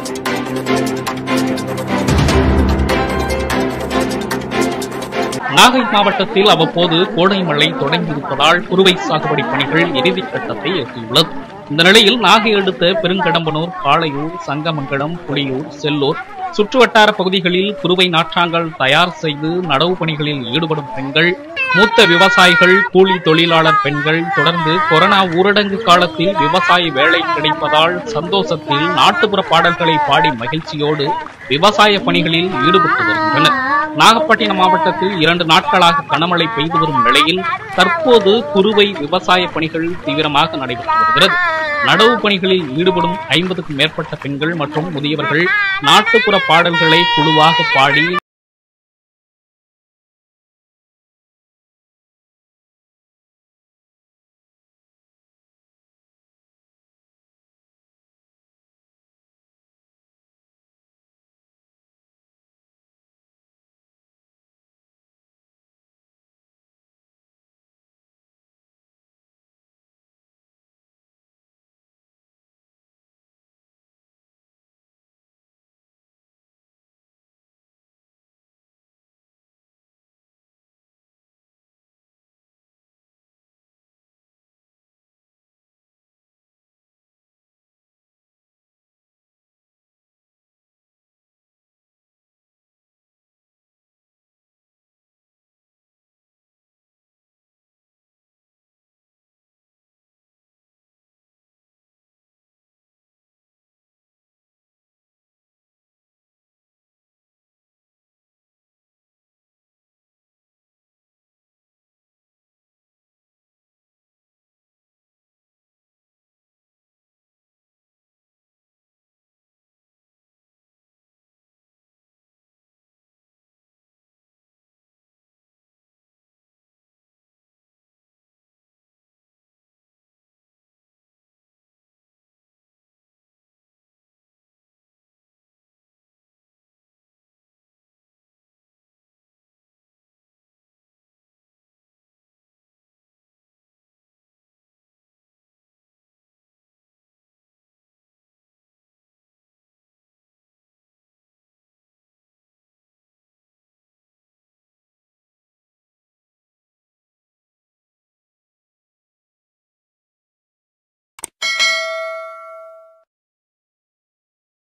நாகை மாவட்டத்தில் அவ்வப்போது கோடை மழை தொடங்கியிருப்பதால் குறுவை சாகுபடி பணிகள் இறுதிக் கட்டத்தை எட்டியுள்ளது இந்த நிலையில் நாகை அடுத்த பெருங்கடம்பனூர் பாளையூர் சங்கமங்கலம் புலியூர் செல்லூர் சுற்றுவட்டார பகுதிகளில் குறுவை நாற்றாங்கல் தயார் செய்து நடவு பணிகளில் ஈடுபடும் பெண்கள் மூத்த விவசாயிகள் கூலி தொழிலாளர் பெண்கள் தொடர்ந்து கொரோனா ஊரடங்கு காலத்தில் விவசாய வேலை கிடைப்பதால் சந்தோஷத்தில் நாட்டுப்புற பாடல்களை பாடி மகிழ்ச்சியோடு விவசாய பணிகளில் ஈடுபட்டு வருகின்றனர் நாகப்பட்டினம் மாவட்டத்தில் இரண்டு நாட்களாக கனமழை பெய்து வரும் நிலையில் தற்போது குறுவை விவசாய பணிகள் தீவிரமாக நடைபெற்று வருகிறது நடவு பணிகளில் ஈடுபடும் ஐம்பதுக்கும் மேற்பட்ட பெண்கள் மற்றும் முதியவர்கள் நாட்டுப்புற பாடல்களை குழுவாக பாடி